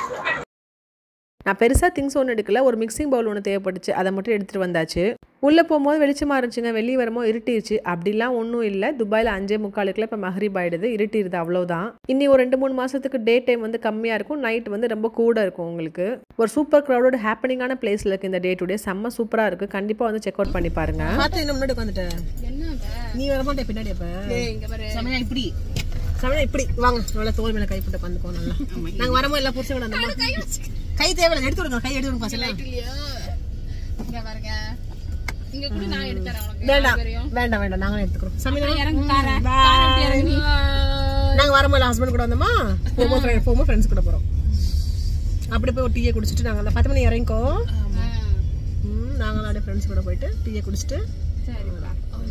நான் பெருசாக திங்ஸ் ஒன்று எடுக்கல ஒரு மிக்சிங் பவுல் ஒன்று தேவைப்பட்டுச்சு அதை மட்டும் எடுத்துகிட்டு வந்தாச்சு உள்ளே போகும்போது வெளிச்சமாக இருந்துச்சுங்க வெளியே வரும்போது இருட்டிருச்சு அப்படிலாம் ஒன்றும் இல்லை துபாயில் அஞ்சே முக்காலுக்குள்ள இப்போ மஹரிப் ஆயிடுது இருட்டிடுது அவ்வளோதான் இனி ஒரு ரெண்டு மூணு மாதத்துக்கு டே டைம் வந்து கம்மியாக இருக்கும் நைட் வந்து ரொம்ப கூட இருக்கும் உங்களுக்கு ஒரு சூப்பர் க்ரௌடோட ஹாப்பனிங்கான பிளேஸில் இருக்குது இந்த டே டு டே செம்ம சூப்பராக இருக்குது கண்டிப்பாக வந்து செக் அவுட் பண்ணி பாருங்க பார்த்து என்ன முன்னாடி உட்காந்துட்டேன் நீ வர மாட்டே பின்னாடி அப்ப சமயம் இப்படி சமயம் இப்படி வாங்க நல்லா தோல் மேல கை போட்டு உட்காந்துக்கோ நல்லா நாங்க வரமோ எல்லாம் புடிச்சு விட கை தேவையில்லை எடுத்து விடுங்க கை எடுத்து விடுங்க பசங்க வேண்டாம் வேண்டாம் வேண்டாம் நாங்களே எடுத்துக்கிறோம் சமயம் நாங்க வரமோ ஹஸ்பண்ட் கூட வந்தோமா போமோ போமோ ஃப்ரெண்ட்ஸ் கூட போறோம் அப்படி போய் ஒரு டீயை குடிச்சிட்டு நாங்க பத்து மணி இறங்கிக்கோ ம், நாங்களும் அப்படியே ஃப்ரெண்ட்ஸ் கூட போயிட்டு டீயை குடிச்சிட்டு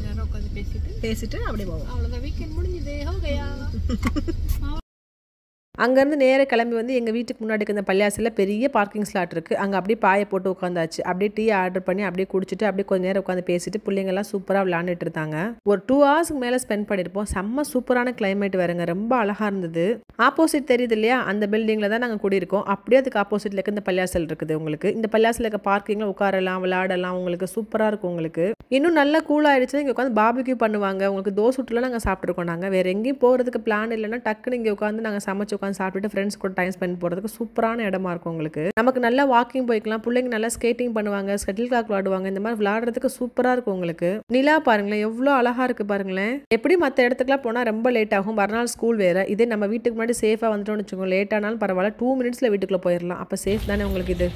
பேசிட்டு அப்படியே போவோம் அங்கேருந்து நேரா கிளம்பி வந்து எங்கள் வீட்டுக்கு முன்னாடி இருக்க இந்த பள்ளியாசில் பெரிய பார்க்கிங் ஸ்லாட் இருக்குது அங்கே அப்படியே பாயை போட்டு உட்காந்தாச்சு அப்படியே டீ ஆர்டர் பண்ணி அப்படியே குடிச்சிட்டு அப்படியே கொஞ்ச நேரம் உட்காந்து பேசிட்டு பிள்ளைங்கெல்லாம் சூப்பராக விளையாண்டுட்டு இருந்தாங்க ஒரு டூ ஹவர்ஸ்க்கு மேலே ஸ்பெண்ட் பண்ணியிருப்போம் செம்ம சூப்பரான கிளைமேட் வேறுங்க ரொம்ப அழகாக இருந்தது ஆப்போசிட் தெரியுது இல்லையா அந்த பில்டிங்கில் தான் நாங்கள் குடியிருக்கோம் அப்படியே அதுக்கு ஆப்போசிட்டில் இருக்க இந்த பள்ளியாசல் இருக்குது உங்களுக்கு இந்த பள்ளியாசல் இருக்க பார்க்கிங்கில் உட்காரலாம் விளையாடலாம் உங்களுக்கு சூப்பராக இருக்கும் உங்களுக்கு இன்னும் நல்லா கூல் ஆயிடுச்சுன்னா இங்கே உட்காந்து பாபிக்யூ பண்ணுவாங்க உங்களுக்கு தோசை சுட்டுலாம் நாங்கள் சாப்பிட்ருக்கோம் நாங்கள் வேறு எங்கேயும் போகிறதுக்கு பிளான் இல்லைன்னா டக்குன்னு இங்கே உட்காந்து நாங்கள் சமைச்சு உட்காந்து சாப்பிட்டுட்டு ஃப்ரெண்ட்ஸ் கூட டைம் ஸ்பெண்ட் போகிறதுக்கு சூப்பரான இடமா இருக்கும் உங்களுக்கு நமக்கு நல்லா வாக்கிங் போய்க்கலாம் பிள்ளைங்க நல்லா ஸ்கேட்டிங் பண்ணுவாங்க ஸ்கட்டில் காக் விளாடுவாங்க இந்த மாதிரி விளாடுறதுக்கு சூப்பராக இருக்கும் உங்களுக்கு நிலா பாருங்களேன் எவ்வளோ அழகாக இருக்குது பாருங்களேன் எப்படி மற்ற இடத்துக்குலாம் போனால் ரொம்ப லேட் ஆகும் மறுநாள் ஸ்கூல் வேறு இதே நம்ம வீட்டுக்கு முன்னாடி சேஃபாக வந்துட்டோம்னு வச்சுக்கோங்க லேட் ஆனாலும் பரவாயில்ல டூ மினிட்ஸில் வீட்டுக்குள்ளே போயிடலாம் அப்போ சேஃப் தானே உங்களுக்கு இது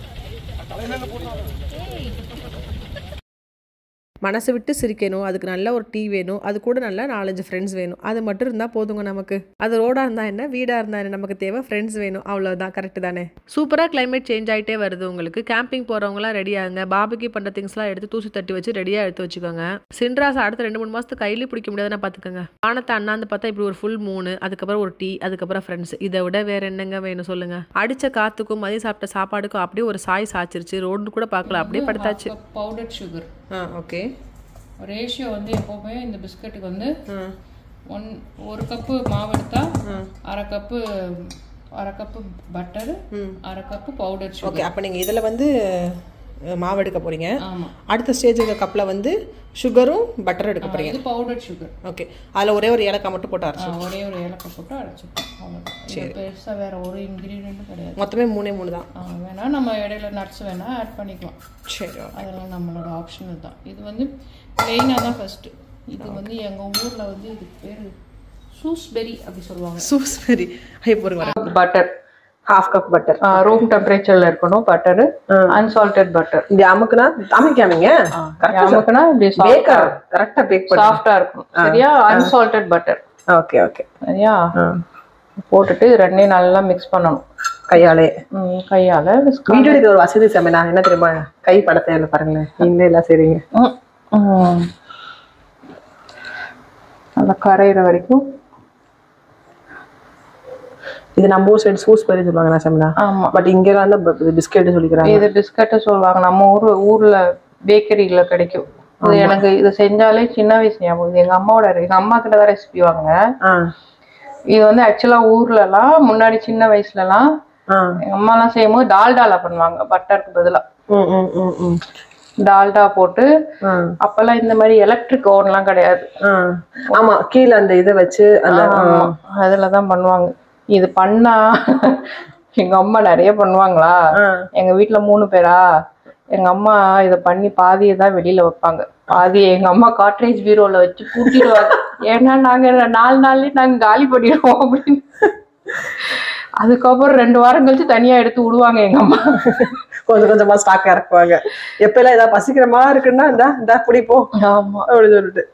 மனசு விட்டு சிரிக்கணும் அதுக்கு நல்ல ஒரு டீ வேணும் அது கூட நல்ல நாலஞ்சு ஃப்ரெண்ட்ஸ் வேணும் அது மட்டும் இருந்தால் போதுங்க நமக்கு அது ரோடாக இருந்தால் என்ன வீடாக இருந்தால் என்ன நமக்கு தேவை ஃப்ரெண்ட்ஸ் வேணும் அவ்வளோதான் கரெக்டு தானே சூப்பராக கிளைமேட் சேஞ்ச் ஆகிட்டே வருது உங்களுக்கு கேம்பிங் போகிறவங்களாம் ரெடி ஆகுங்க பாபிக்கு பண்ணுற திங்ஸ்லாம் எடுத்து தூசி தட்டி வச்சு ரெடியாக எடுத்து வச்சுக்கோங்க சின்ராஸ் அடுத்த ரெண்டு மூணு மாதத்துக்கு கையிலே பிடிக்க முடியாதுன்னா பார்த்துக்கோங்க வானத்தை அண்ணாந்து பார்த்தா இப்படி ஒரு ஃபுல் மூணு அதுக்கப்புறம் ஒரு டீ அதுக்கப்புறம் ஃப்ரெண்ட்ஸ் இதை விட வேற என்னங்க வேணும் சொல்லுங்க அடிச்ச காத்துக்கும் மதியம் சாப்பிட்ட சாப்பாடுக்கும் அப்படியே ஒரு சாய் சாச்சிருச்சு ரோடு கூட பார்க்கல அப்படியே படுத்தாச்சு பவுடர் சுகர் ஆ ஓகே ரேஷியோ வந்து எப்போவுமே இந்த பிஸ்கட்டுக்கு வந்து ஒன் ஒரு கப்பு மாவு எடுத்தா அரை கப்பு அரை கப்பு பட்டர் அரை கப்பு பவுடர் சுகர் ஓகே அப்போ நீங்கள் இதில் வந்து அஹ், மாவு எடுக்க போகிறீங்க ஆமா அடுத்த ஸ்டேஜ் இருக்க கப்பில் வந்து சுகரும் பட்டர் எடுக்க போகிறீங்க இது பவுடர் சுகர் ஓகே அதில் ஒரே ஒரு ஏலக்காய் மட்டும் போட்டு அரைச்சு ஒரே ஒரு ஏலக்காய் போட்டு அரைச்சிப்போம் அவ்வளோதான் இது பெருசாக வேற ஒரு இன்க்ரீடியண்ட்டும் கிடையாது மொத்தமே மூணே மூணு தான் ஆ, வேணா நம்ம இடையில நட்ஸ் வேணா ஆட் பண்ணிக்கலாம் சரி அதெல்லாம் நம்மளோட ஆப்ஷனல் தான் இது வந்து பிளெயினாக தான் ஃபர்ஸ்ட் இது வந்து எங்க ஊர்ல வந்து இதுக்கு பேர் சூஸ்பெரி அப்படி சொல்லுவாங்க சூஸ்பெரி ஐயோ பொறுங்க வரேன் butter half cup butter room டெம்பரேச்சர்ல இருக்கணும் பட்டர் அன்சால்டட் பட்டர் இது அமுக்குனா அமைக்காமீங்க நமக்குனா இப்படி பேக்கர் கரெக்டா பேக் பண்ணி சாஃப்டா இருக்கும் சரியா அன்சால்டட் பட்டர் ஓகே ஓகே சரியா போட்டுட்டு இது ரெண்டையும் நல்லா மிக்ஸ் பண்ணணும் கையாலே ம், கையால whisk- வீடியோ எடுக்கிற ஒரு வசதி சமையல் நான் என்ன தெரியுமா கை படத்தை இல்லை பாருங்களேன் நீங்களே எல்லாம் செய்றீங்க ம், ம். நல்லா கரையிற வரைக்கும் இது நம்ம ஊர் சைடு சூஸ் பெரி சொல்லுவாங்க சமையலா ஆமா பட் இங்க எல்லாம் பிஸ்கெட் சொல்லிக்கிறாங்க இது பிஸ்கட்டு சொல்லுவாங்க நம்ம ஊர் ஊர்ல பேக்கரியில கிடைக்கும் இது எனக்கு இது செஞ்சாலே சின்ன வயசு ஞாபகம் வருது. எங்க அம்மாவோட எங்க அம்மா கிட்ட தான் ரெசிபி வாங்க ஆ இது வந்து ஆக்சுவலா ஊர்ல எல்லாம் முன்னாடி சின்ன வயசுல எல்லாம் ஆ எங்க அம்மா எல்லாம் செய்யும்போது டால்டால பண்ணுவாங்க பட்டருக்கு பதிலா ம் ம் ம் ம் டால்டா போட்டு ஆ அப்பெல்லாம் இந்த மாதிரி எலக்ட்ரிக் ஓவன்லாம் கிடையாது ஆ ஆமா கீழே அந்த இதை வச்சு அந்த ஆமா, அதுலதான் பண்ணுவாங்க இது பண்ணா எங்க அம்மா நிறைய பண்ணுவாங்களா எங்க வீட்ல மூணு பேரா எங்க அம்மா இத பண்ணி பாதியை தான் வெளியில வைப்பாங்க பாதி எங்க அம்மா காட்ரேஜ் பீரோல வச்சு பூட்டிடுவாங்க ஏன்னா நாங்க நாலு நாள்லயே நாங்க காலி பண்ணிடுவோம் அப்படின்னு அதுக்கப்புறம் ரெண்டு வாரம் கழிச்சு தனியா எடுத்து விடுவாங்க எங்க அம்மா கொஞ்சம் கொஞ்சமா ஸ்டாக் இறக்குவாங்க எப்ப எல்லாம் ஏதாவது பசிக்கிற மாதிரி இருக்குன்னா இந்தா இந்தா பிடிப்போ ஆமா அப்படின்னு சொல்லிட்டு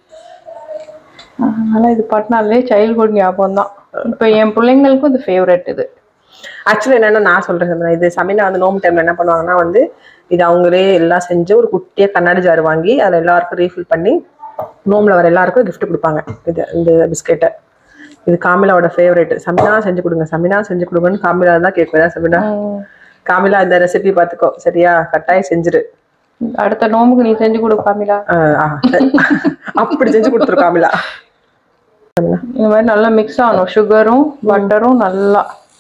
அதனால இது பண்ணாலே சைல்ட்ஹுட் ஞாபகம் தான் இப்ப என் பிள்ளைங்களுக்கும் இது ஃபேவரட் இது ஆக்சுவலி என்னன்னா நான் சொல்றேன் சந்திரா, இது சமையல வந்து நோம்பு டைம்ல என்ன பண்ணுவாங்கன்னா வந்து இது அவங்களே எல்லாம் செஞ்சு ஒரு குட்டியா கண்ணாடி ஜார் வாங்கி அதில் எல்லாருக்கும் ரீஃபில் பண்ணி நோம்புல வர எல்லாருக்கும் gift கொடுப்பாங்க இது இந்த பிஸ்கெட்டை இது காமிலாவோட ஃபேவரட் சமினா செஞ்சு கொடுங்க சமினா செஞ்சு கொடுங்கன்னு காமிலா தான் கேட்குறேன் சமினா காமிலா இந்த ரெசிபி பார்த்துக்கோ சரியா கட்டாயம் செஞ்சிரு அடுத்த நோம்புக்கு நீ செஞ்சு கொடு காமிலா ஆஹ் ஆஹ் சரி. அப்படி செஞ்சு கொடுத்துரு காமிலா இந்த மாதிரி நல்லா மிக்ஸ் ஆகணும் சுகரும் பட்டரும் நல்லா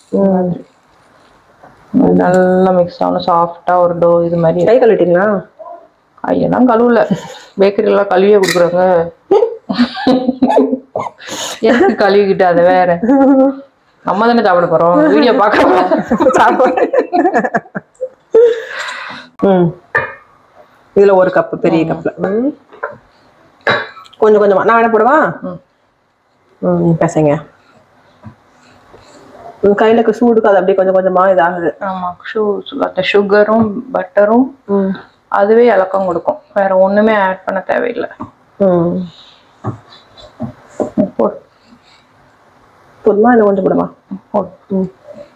நல்லா மிக்ஸ் ஆகணும் சாஃப்டா ஒரு டோ இது மாதிரி கை கழுவிட்டீங்களா ஐயெல்லாம் கழுவல பேக்கரில எல்லாம் கழுவியே கொடுக்குறாங்க எதுக்கு கழுவிக்கிட்டு அதை வேற நம்ம தானே சாப்பிட போறோம் வீடியோ பார்க்க ம் இதுல ஒரு கப்பு பெரிய கப்ல ம் கொஞ்சம் கொஞ்சமா நான் என்ன போடுவா ம் பேசுங்க உன் கையில இருக்க சூடுக்கு அது அப்படியே கொஞ்சம் கொஞ்சமா இதாகுது ஆமா ஷூ அந்த சுகரும் பட்டரும் அதுவே இலக்கம் கொடுக்கும் வேற ஒண்ணுமே ஆட் பண்ண தேவையில்லை ம் போடு போதுமா இல்லை கொஞ்சம் போடுமா போடு ம்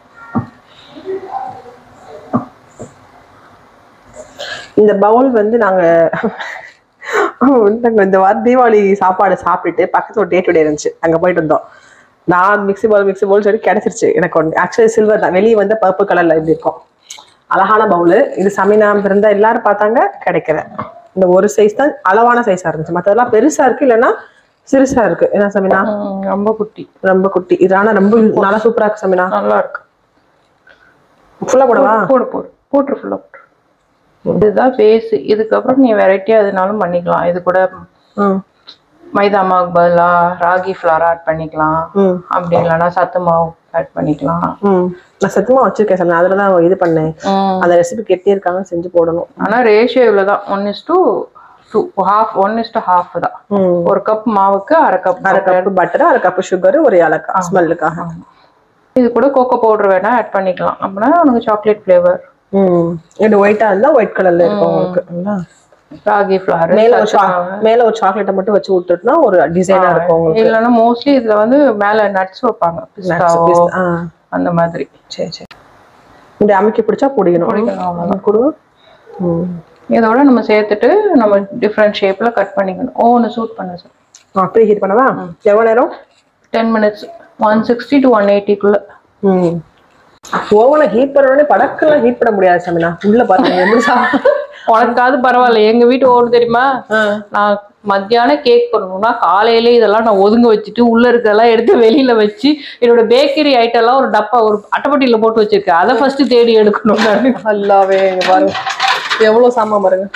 இந்த பவுல் வந்து நாங்க நாங்க இந்த வாரம் தீபாவளி சாப்பாடு சாப்பிட்டுட்டு பக்கத்துல ஒரு டேட் டே இருந்துச்சு அங்க போயிட்டு இருந்தோம் நான் மிக்ஸி பவுல் மிக்ஸி பவுல் சொல்லி கிடைச்சிருச்சு எனக்கு ஒன்று ஆக்சுவலி சில்வர் தான் வெளியே வந்து பர்பிள் கலர்ல இப்படி இருக்கும் அழகான பவுலு இது சமினா இருந்தா எல்லாரும் பார்த்தாங்க கிடைக்கல இந்த ஒரு சைஸ் தான் அளவான சைஸா இருந்துச்சு மற்றதெல்லாம் பெருசா இருக்கு இல்லைன்னா சிறுசா இருக்கு என்ன சமினா ம், ரொம்ப குட்டி ரொம்ப குட்டி இது ஆனா ரொம்ப நல்லா சூப்பரா இருக்கு சமினா நல்லா இருக்கு ஃபுல்லா போடவா போடு போடு போட்டுரு ஃபுல்லாக போட்டு இதுதான் பேஸ் இதுக்கப்புறம் நீ வெரைட்டியா எதுனாலும் பண்ணிக்கலாம் இது கூட ம் மைதா மாவுக்கு பதிலா ராகி ஃப்ளார் ஆட் பண்ணிக்கலாம் ம் அப்படி இல்லைன்னா சத்து மாவு ஆட் பண்ணிக்கலாம் ம் நான் சத்தியமா வச்சிருக்கேன் சாமி அதுல தான் இது பண்ணேன் ம். அந்த ரெசிபி கெட்டி இருக்காங்க செஞ்சு போடணும் ஆனா ரேஷியோ இவ்வளவுதான் one is to two half one is to half தான் ம் ஒரு கப் மாவுக்கு அரை கப் அரை கப்பு பட்டர் அரை கப்பு சுகர் ஒரு ஏலக்காய் ஸ்மெல்லுக்காக இது கூட கோகோ பவுடர் வேணா ஆட் பண்ணிக்கலாம் அப்படின்னா உனக்கு சாக்லேட் ஃப்ளேவர் ம் இது ஒயிட்டா இருந்தா ஒயிட் கலர்ல இருக்கும் உங்களுக்கு இல்ல? ராகி ஃப்ளார் மேல ஒரு choc- மேல ஒரு சாக்லேட்டை மட்டும் வச்சு விட்டுட்டுனா ஒரு டிசைனா இருக்கும் உங்களுக்கு இல்லைன்னா மோஸ்ட்லி இதுல வந்து மேல நட்ஸ் வைப்பாங்க பிஸ்தாவோ ஆ, அந்த மாதிரி சரி சரி இந்த அமுக்கி பிடிச்சா பிடிக்கணும் பிடிக்கணும், அவ்வளவுதான். கொடுங்க ம் இதோட நம்ம சேர்த்துட்டு நம்ம டிஃப்ரெண்ட் ஷேப்ல கட் பண்ணிக்கணும் ஓன்னு சூட் பண்ண சார் அப்படியே ஹீட் பண்ணவா எவ்வளவு நேரம் ten minutes one sixty to one எயிட்டிக்குள்ள ம் ஓவனை ஹீட் பண்ண உடனே படக்கெல்லாம் ஹீட் பண்ண முடியாது சமினா உள்ள பாருங்க எப்படி சாப்பிட உனக்காவது பரவாயில்ல எங்க வீட்டு ஓடு தெரியுமா நான் மத்தியானம் கேக் பண்ணணும்னா காலையிலே இதெல்லாம் நான் ஒதுங்க வச்சுட்டு உள்ள இருக்கிறதெல்லாம் எடுத்து வெளியில வச்சு என்னோட பேக்கரி ஐட்டம் எல்லாம் ஒரு டப்பா ஒரு அட்டைப்பட்டியில போட்டு வச்சிருக்கேன் அதை ஃபர்ஸ்ட் தேடி எடுக்கணும் நான் நல்லாவே இங்க பாருங்க எவ்வளவு சாமான் பாருங்க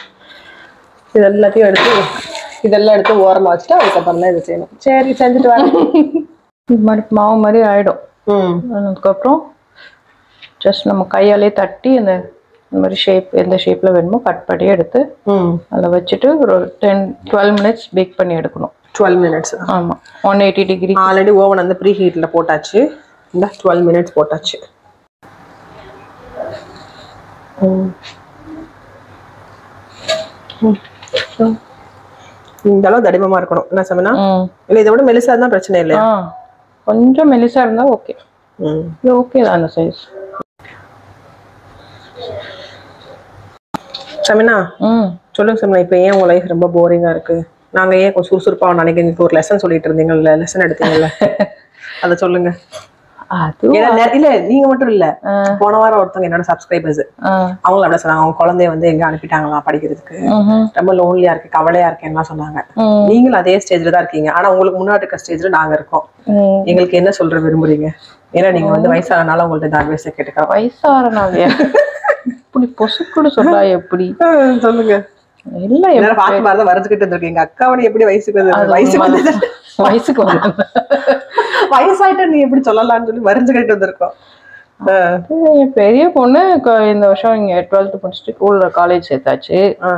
இது எல்லாத்தையும் எடுத்து இதெல்லாம் எடுத்து ஓரமா வச்சுட்டு அதுக்கப்புறம் தான் இதை செய்யணும் சரி செஞ்சுட்டு வரேன் இது மாதிரி மாவு மாதிரி ஆயிடும் ம் அதுக்கப்புறம் ஜஸ்ட் நம்ம கையாலே தட்டி அந்த இந்த மாதிரி ஷேப் எந்த ஷேப்ல வேணுமோ கட் பண்ணி எடுத்து ம் அதில் வச்சுட்டு ஒரு டென் டுவெல் மினிட்ஸ் பேக் பண்ணி எடுக்கணும் டுவெல் மினிட்ஸ் ஆமா one eighty degree already oven வந்து ப்ரீ ஹீட்ல போட்டாச்சு இந்த டுவெல் மினிட்ஸ் போட்டாச்சு ம். ம். ம். இந்த அளவு தடிமமா இருக்கணும் என்ன சமனா ம் இல்ல இதை விட மெலிசா இருந்தா பிரச்சனை இல்லையா ஆ கொஞ்சம் மெலிசா இருந்தா ஓகே ம் இது ஓகே தான் அந்த சைஸ் சமினா ம் சொல்லுங்க சமினா இப்போ ஏன் உங்க லைஃப் ரொம்ப போரிங்கா இருக்கு நாங்க ஏன் கொஞ்சம் சுறுசுறுப்பா நினைக்கிறீங்க ஒரு லெசன் சொல்லிட்டு இருந்தீங்கல்ல லெசன் எடுத்தீங்கல்ல அதை சொல்லுங்க அது ஏன்னா நெ- இல்ல நீங்க மட்டும் இல்ல போன வாரம் ஒருத்தவங்க என்னோட சப்ஸ்கிரைபர்ஸ் ஆ அவங்களும் அப்படியே சொன்னாங்க அவங்க குழந்தைய வந்து எங்க அனுப்பிட்டாங்களா படிக்கிறதுக்கு ம்ஹும். ரொம்ப லோன்லியா இருக்கு கவலையா இருக்கேன்லாம் சொன்னாங்க ம். நீங்களும் அதே ஸ்டேஜ்ல தான் இருக்கீங்க ஆனா உங்களுக்கு முன்னாடி இருக்க ஸ்டேஜ்ல நாங்க இருக்கோம் ம். எங்களுக்கு என்ன சொல்ற விரும்புறீங்க ஏன்னா நீங்க வந்து வயசானனால உங்கள்ட்ட இந்த அட்வைஸ் கேட்டுக்கிறோம் வயசாறனாலயா இப்படி பொசுக்குன்னு சொல்றா எப்படி சொல்லுங்க இல்ல எல்லாரும் பார்த்து மாதிரி தான் வரைஞ்சுக்கிட்டு இருந்திருக்கீங்க அக்காவணி எப்படி வயசுக்கு வந்து அது வயசுக்கு உண்மைதான். வந்து வயசுக்கு வந்து வயசாயிட்ட நீ எப்படி சொல்லலாம்னு சொல்லி வரைஞ்சுக்கிட்டு வந்திருக்கோம் ஆ, என் பெரிய பொண்ணு க- இந்த வருஷம் இங்க டுவெல்த் முடிச்சுட்டு ஸ்கூல்ல காலேஜ் சேர்த்தாச்சு ஆ.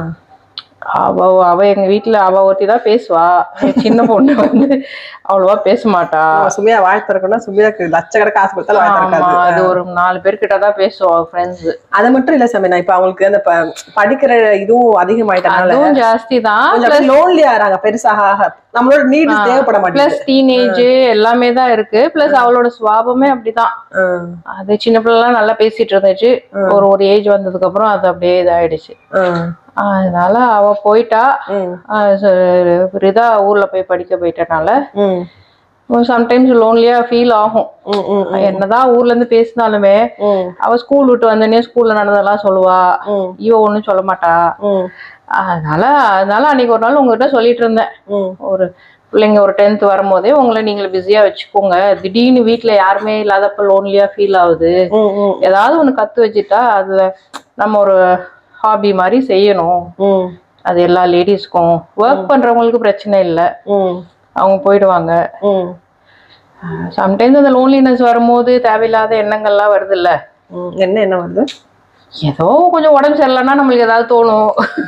அவ அவ எங்க வீட்ல அவ ஒருத்தி தான் பேசுவா என் சின்ன பொண்ணு வந்து அவ்வளவா பேச மாட்டா ஆமா, சுமையா வாய் திறக்கணும்னா சுமையாக்கு லட்சக்கணக்கு காசு கொடுத்தாலும் வாய் ஆமா திறக்காது அது ஒரு நாலு பேர்கிட்ட தான் பேசுவா ஃப்ரெண்ட்ஸ் அது மட்டும் இல்ல சமீனா இப்ப அவங்களுக்கு அந்த ப- படிக்கிற இதுவும் அதிகமாயிட்டனால அதுவும் ஜாஸ்தி தான் கொஞ்சம் லோன்லி ஆறாங்க பெருசாக ஆக. நம்மளோட நீட் தேவைப்பட பிளஸ் மாட்டேங்குது டீனேஜ் எல்லாமே தான் இருக்கு பிளஸ் அவளோட சுவாபமே அப்படிதான் ஆ, அது சின்ன பிள்ளைலாம் நல்லா பேசிட்டு இருந்துச்சு ஒரு ஒரு ஏஜ் வந்ததுக்கு அப்புறம் அது அப்படியே இதாயிடுச்சு ஆ, அதனால அவ போயிட்டா ம், ஆஹ் ச- ரிதா ஊர்ல போய் படிக்க போயிட்டனால ம், சம்டைம்ஸ் லோன்லியா ஃபீல் ஆகும் ம், ம், என்னதான் ஊர்ல இருந்து பேசினாலுமே ம், அவ ஸ்கூல் விட்டு வந்தோடனே ஸ்கூல்ல நடந்ததெல்லாம் சொல்லுவா ம், இவ ஒண்ணும் சொல்ல மாட்டா ம், அதனால அதனால அன்னைக்கு ஒரு நாள் உங்ககிட்ட சொல்லிட்டு இருந்தேன் ம், ஒரு பிள்ளைங்க ஒரு டென்த் வரும்போதே உங்களை நீங்க பிஸியா வச்சுக்கோங்க திடீர்னு வீட்ல யாருமே இல்லாதப்ப லோன்லியா ஃபீல் ஆகுது ம், ம், ஏதாவது ஒண்ணு கத்து வச்சுட்டா அதுல நம்ம ஒரு ஹாபி மாதிரி செய்யணும் ம், அது எல்லா லேடிஸ்க்கும் ஒர்க் பண்றவங்களுக்கு பிரச்சனை இல்லை ம், அவங்க போயிடுவாங்க ம், சம்டைம்ஸ் அந்த லோன்லினஸ் வரும்போது தேவையில்லாத எண்ணங்கள்லாம் வருது இல்ல ம். என்ன என்ன வருது ஏதோ கொஞ்சம் உடம்பு சரியில்லைன்னா நம்மளுக்கு ஏதாவது தோணும்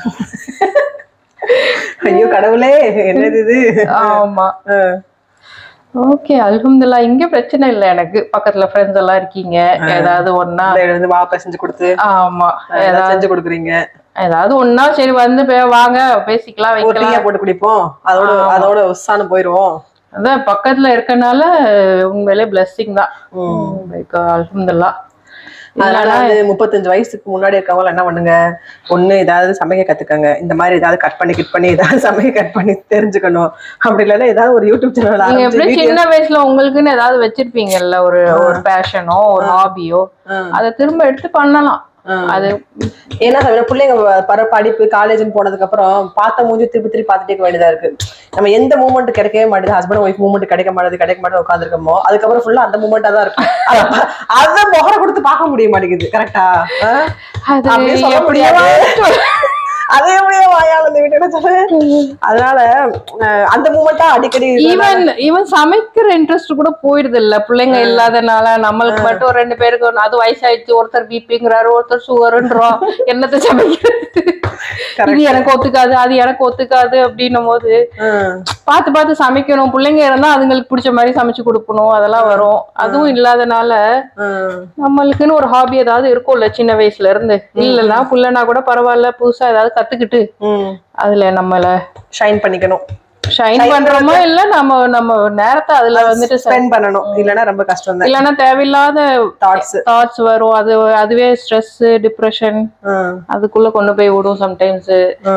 ஐயோ கடவுளே என்னது இது ஆமா ஆ, ஓகே அல்ஹம்துலில்லா இங்க பிரச்சனை இல்லை எனக்கு பக்கத்துல ஃப்ரெண்ட்ஸ் எல்லாம் இருக்கீங்க ஏதாவது ஒண்ணா இந்த எழுந்து வாப்பா செஞ்சு கொடுத்து ஆமா ஏதாவது செஞ்சு கொடுக்குறீங்க ஏதாவது ஒண்ணா சரி வந்து பே- வாங்க பேசிக்கலாம் ஒரு வைக்கலாம் டீயா போட்டு குடிப்போம் அதோட அதோட உஸ்ஸானு போயிருவோம் அதான் பக்கத்துல இருக்கனால உண்மையிலே பிளஸ்ஸிங் தான் அல்ஹம்துலில்லா அதனால வந்து முப்பத்தஞ்சு வயசுக்கு முன்னாடி இருக்கவங்க என்ன பண்ணுங்க ஒண்ணு ஏதாவது சமைக்க கத்துக்கங்க இந்த மாதிரி ஏதாவது கட் பண்ணி கிட் பண்ணி ஏதாவது சமைக்க கட் பண்ணி தெரிஞ்சுக்கணும் அப்படி இல்லைன்னா ஏதாவது ஒரு யூடியூப் சேனல் நீங்க எப்படி ஆரம்பிச்சு சின்ன வயசுல உங்களுக்குன்னு ஏதாவது வச்சிருப்பீங்கல்ல ஒரு ஒரு பேஷனோ ஒரு ஹாபியோ அதை திரும்ப எடுத்து பண்ணலாம் அது ஏன்னா சமீனா, பிள்ளைங்க வ- பர படிப்பு காலேஜ்னு போனதுக்கு அப்புறம் பார்த்த மூஞ்சி திருப்பி திருப்பி பார்த்துட்டே இருக்க வேண்டியதா இருக்கு நம்ம எந்த மூமெண்ட் கிடைக்கவே மாட்டேது ஹஸ்பண்ட் ஒய்ஃப் மூமெண்ட் கிடைக்க மாட்டேது கிடைக்க மாட்டேது உட்காந்துருக்கோமோ அதுக்கப்புறம் ஃபுல்லா அந்த மூமெண்டா தான் இருக்கும் அத- அத முகர கொடுத்து பார்க்க முடிய மாட்டேங்குது கரெக்டா அது அப்படியே சொல்ல எப்படியோ முடியாது அதே எப்படியோ வாயால் இந்த வீட்டோட சொல்லு அதனால அஹ், அந்த மூமெண்டா அடிக்கடி ஈவன் ஈவன் சமைக்கிற இன்ட்ரெஸ்ட் கூட போயிடுது இல்ல பிள்ளைங்க இல்லாதனால நம்மளுக்கு மட்டும் ஒரு ரெண்டு பேருக்கு ஒண்ணு- அது வயசாயிடுச்சு ஒருத்தர் பிபிங்கிறாரு ஒருத்தர் சுகருன்றோம் என்னத்த சமைக்கிறது இது எனக்கு ஒத்துக்காது அது எனக்கு ஒத்துக்காது அப்படின்னும் போது ஹம், பார்த்து பார்த்து சமைக்கணும் பிள்ளைங்க இருந்தா அதுங்களுக்கு பிடிச்ச மாதிரி சமைச்சு கொடுக்கணும் அதெல்லாம் வரும் அதுவும் இல்லாதனால ஹம். நம்மளுக்குன்னு ஒரு ஹாபி ஏதாவது இருக்கும்ல சின்ன வயசுல இருந்து இல்லைன்னா புள்ளனா கூட பரவாயில்ல புதுசா ஏதாவது கத்துக்கிட்டு ம் அதுல நம்மள ஷைன் பண்ணிக்கணும் ஷைன் பண்றோமோ இல்ல நம்ம நம்ம நேரத்தை அதுல வந்துட்டு se- ஸ்பெண்ட் பண்ணணும் இல்லைன்னா ரொம்ப கஷ்டம் தான் இல்லைன்னா தேவையில்லாத தாட்ஸ் தாட்ஸ் வரும் அது அதுவே ஸ்ட்ரெஸ் டிப்ரெஷன் அதுக்குள்ள கொண்டு போய் விடும் சம்டைம்ஸ்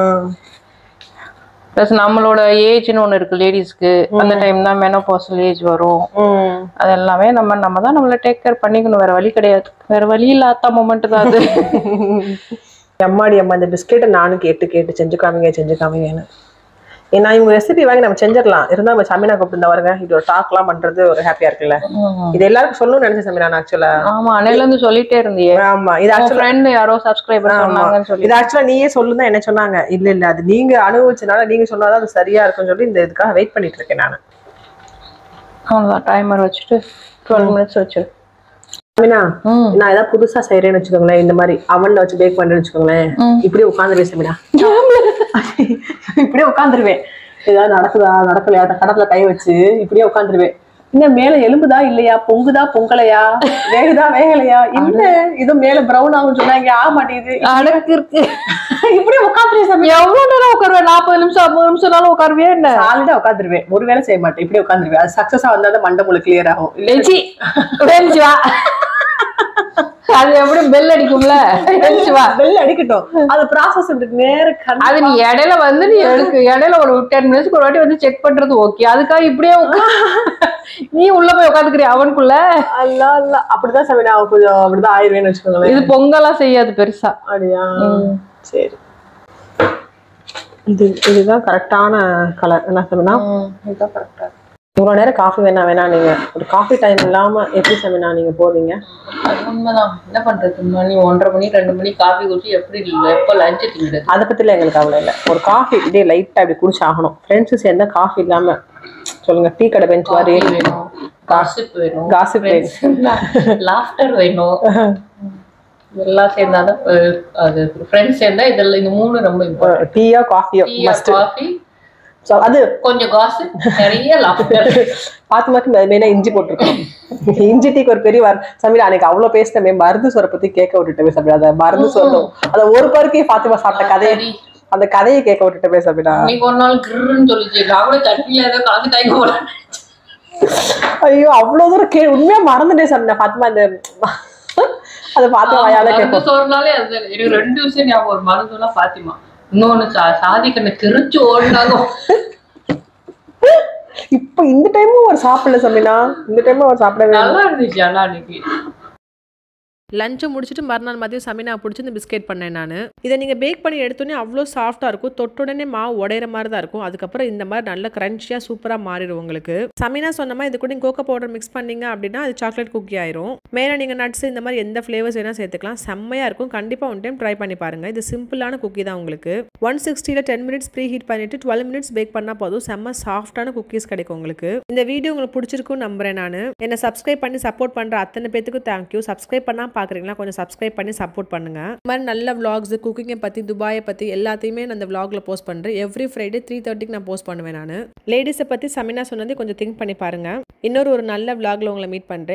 ப்ளஸ் நம்மளோட ஏஜ்னு ஒண்ணு இருக்கு லேடிஸ்க்கு அந்த டைம் தான் மெனோபாசல் ஏஜ் வரும் அது எல்லாமே நம்ம நம்ம தான் நம்மள டேக் கேர் பண்ணிக்கணும் வேற வழி கிடையாது வேற வழி இல்லாத மூமெண்ட் தான் அது அம்மாடி அம்மா இந்த பிஸ்கெட்டை நானும் கேட்டு கேட்டு செஞ்சு காமிங்க செஞ்சு காமிங்கன்னு ஏன்னா இவங்க ரெசிபி வாங்கி நம்ம செஞ்சிடலாம் இருந்தா நம்ம சமீனா கூப்பிட்டு வருங்க இது ஒரு டாக்லாம் பண்றது ஒரு ஹாப்பியா இருக்குல்ல இது எல்லாருக்கும் சொல்லணும்னு நினைச்சேன் சமீனா ஆக்சுவலா ஆமா அன்னையில இருந்து சொல்லிட்டே இருந்தியே ஆமா இது ஆக்சுவலா ஃப்ரெண்ட் யாரோ சப்ஸ்கிரைபர் சொன்னாங்கன்னு சொல்லி இது ஆக்சுவலா நீயே சொல்லுதான் என்ன சொன்னாங்க இல்ல இல்ல அது நீங்க அனுபவிச்சனால நீங்க சொன்னாதான் அது சரியா இருக்கும்னு சொல்லி இந்த இதுக்காக வெயிட் பண்ணிட்டு இருக்கேன் நான் அவ்வளோதான் டைமர் வச்சுட்டு டுவெல் மினிட்ஸ் வச்சு சமீனா நான் ஏதாவது புதுசா செய்யறேன்னு வச்சுக்கோங்களேன் இந்த மாதிரி அவன்ல வச்சு பேக் பண்றேன்னு வச்சுக்கோங்களேன் இப்படியே உட்காந்துருவேன் சமீனா இப்படியே உட்காந்துருவேன் ஏதாவது நடக்குதா நடக்கலையா அந்த கடத்துல கை வச்சு இப்படியே உட்காந்துருவேன் இன்னும் மேல எலும்புதா இல்லையா பொங்குதா பொங்கலையா வேகுதா வேகலையா இல்ல இது மேல பிரவுன் ஆகும் சொன்னாங்க ஆக மாட்டேங்குது அடக்கு இருக்கு இப்படியே உட்காந்துருவேன் சமீனா எவ்வளவு நேரம் உட்காருவேன் நாற்பது நிமிஷம் ஐம்பது நிமிஷம்னாலும் உட்காருவே என்ன சாலிடா உட்காந்துருவேன் ஒரு வேலை செய்ய மாட்டேன் இப்படியே உட்காந்துருவேன் அது சக்சஸா வந்தா தான் மண்டை முழு கிளியர் ஆகும் இல்ல வெஞ்சி வெஞ்சி வா அது எப்படி பெல் அடிக்கும்ல வெஞ்சி வா வெள்ள அடிக்கட்டும் அது ப்ராசஸ் நேர கண் அது நீ இடையில வந்து நீ எடுக்கு இடையில ஒரு டென் மினிட்ஸ்க்கு ஒரு வாட்டி வந்து செக் பண்றது ஓகே அதுக்காக இப்படியே உட்கா- நீ உள்ள போய் உட்காந்துக்கிறிய அவனுக்குள்ள அல்ல அல்ல அப்படிதான் சமீனா அவன் கொஞ்சம் அப்படிதான் ஆயிருவேன்னு வச்சுக்கோங்களேன் இது பொங்கலாம் செய்யாது பெருசா அப்படியா சரி இது இதுதான் கரெக்டான கலர் என்ன சமீனா இதுதான் கரெக்டா இவ்வளவு நேரம் காஃபி வேணா வேணா நீங்க ஒரு காஃபி டைம் இல்லாம எப்படி சமீனா நீங்க போவீங்க அது உண்மைதான் என்ன பண்றது மணி ஒன்றரை மணி ரெண்டு மணி காஃபி குடிச்சு எப்படி எப்ப லஞ்ச் தின்னுது அதை பத்தில எங்களுக்கு கவலை இல்லை ஒரு காஃபி இப்படியே லைட்டா அப்படி குடிச்சு ஆகணும் ஃப்ரெண்ட்ஸ் சேர்ந்தா காஃபி இல்லாம சொல்லுங்க டீ கடை பெஞ்ச் மாதிரி வேணும் காசிப் வேணும் Gossip லாஃப்டர் வேணும் இதெல்லாம் சேர்ந்தாதான் அஹ், அது ஃப்ரெண்ட்ஸ் சேர்ந்தா இதெல்லாம் இந்த மூணு ரொம்ப இம்பார்ட்டன்ட் டீயோ காஃபியோ டீ மஸ்ட் காஃபி ஸோ அது கொஞ்சம் காசிப் நிறைய லாஃப்டர் பாத்துமாக்கு மெயினா இஞ்சி போட்டிருக்கோம் இஞ்சி டீக்கு ஒரு பெரிய வர் சமீரா அன்னைக்கு அவ்வளவு பேசினமே மருந்து சோரை பத்தி கேட்க விட்டுட்டமே சமீரா அதை மருந்து சொல்லணும் அத ஒரு பருக்கே பாத்திமா சாப்பிட்ட கதையை சரி. அந்த கதையை கேட்க விட்டுட்டமே சமீரா இன்னைக்கு ஒரு நாள் கிருன்னு சொல்லிச்சு நான் கூட சட்னில ஏதோ கலந்து டைம் போறேன் ஐயோ அவ்வளவு தூரம் கே உண்மையா மறந்துட்டேன் சமீரா பாத்திமா இந்த அதை பார்த்து வாயால மருந்து கேட்போம் சோறுனாலே அது எனக்கு ரெண்டு விஷயம் ஞாபகம் ஒரு மருந்துலாம் பாத்திமா இன்னொன்னு சா- சாதிக்கண்ணை தெரிச்சு ஓடினாலும் இப்ப இந்த டைமும் ஒரு சாப்பிடல சமீனா இந்த டைமும் ஒரு சாப்பிடவே இல்லை. நல்லா இருந்துச்சு ஆனா அன்னைக்கு லஞ்சை முடிச்சுட்டு மறுநாள் மதியம் சமீனா பிடிச்சி இந்த பிஸ்கெட் பண்ணேன் நான் இதை நீங்கள் பேக் பண்ணி எடுத்தோடனே அவ்வளோ சாஃப்டாக இருக்கும் தொட்டுடனே மாவு உடையிற மாதிரி தான் இருக்கும் அதுக்கப்புறம் இந்த மாதிரி நல்ல க்ரன்ச்சியாக சூப்பராக மாறிடும் உங்களுக்கு சமீனா சொன்ன மாதிரி இது கூட கோகோ பவுடர் மிக்ஸ் பண்ணீங்க அப்படின்னா அது சாக்லேட் குக்கி ஆயிரும் மேலே நீங்கள் நட்ஸ் இந்த மாதிரி எந்த ஃப்ளேவர்ஸ் வேணால் சேர்த்துக்கலாம் செம்மையாக இருக்கும் கண்டிப்பாக ஒன் டைம் ட்ரை பண்ணி பாருங்கள் இது சிம்பிளான குக்கி தான் உங்களுக்கு ஒன் சிக்ஸ்டியில் டென் மினிட்ஸ் ப்ரீ ஹீட் பண்ணிட்டு டுவெல் மினிட்ஸ் பேக் பண்ணால் போதும் செம்ம சாஃப்டான குக்கீஸ் கிடைக்கும் உங்களுக்கு இந்த வீடியோ உங்களுக்கு பிடிச்சிருக்கும்னு நம்புறேன் நான் என்னை சப்ஸ்கிரைப் பண்ணி சப்போர்ட் பண்ணுற அத்தனை பேத்துக்கும் தேங்க்யூ சப்ஸ்கிரைப் பண்ணால் பார்க்குறீங்களா கொஞ்சம் சப்ஸ்கிரைப் பண்ணி சப்போர்ட் பண்ணுங்க இந்த மாதிரி நல்ல vlogs குக்கிங்கை பற்றி துபாயை பற்றி எல்லாத்தையுமே நான் இந்த vlogல போஸ்ட் பண்ணுறேன் எவ்ரி ஃப்ரைடே த்ரீ தேர்ட்டிக்கு நான் போஸ்ட் பண்ணுவேன் நான் லேடிஸை பற்றி சமினா சொன்னதை கொஞ்சம் திங்க் பண்ணி பாருங்க இன்னொரு ஒரு நல்ல vlogல உங்களை மீட் பண்ணுறேன்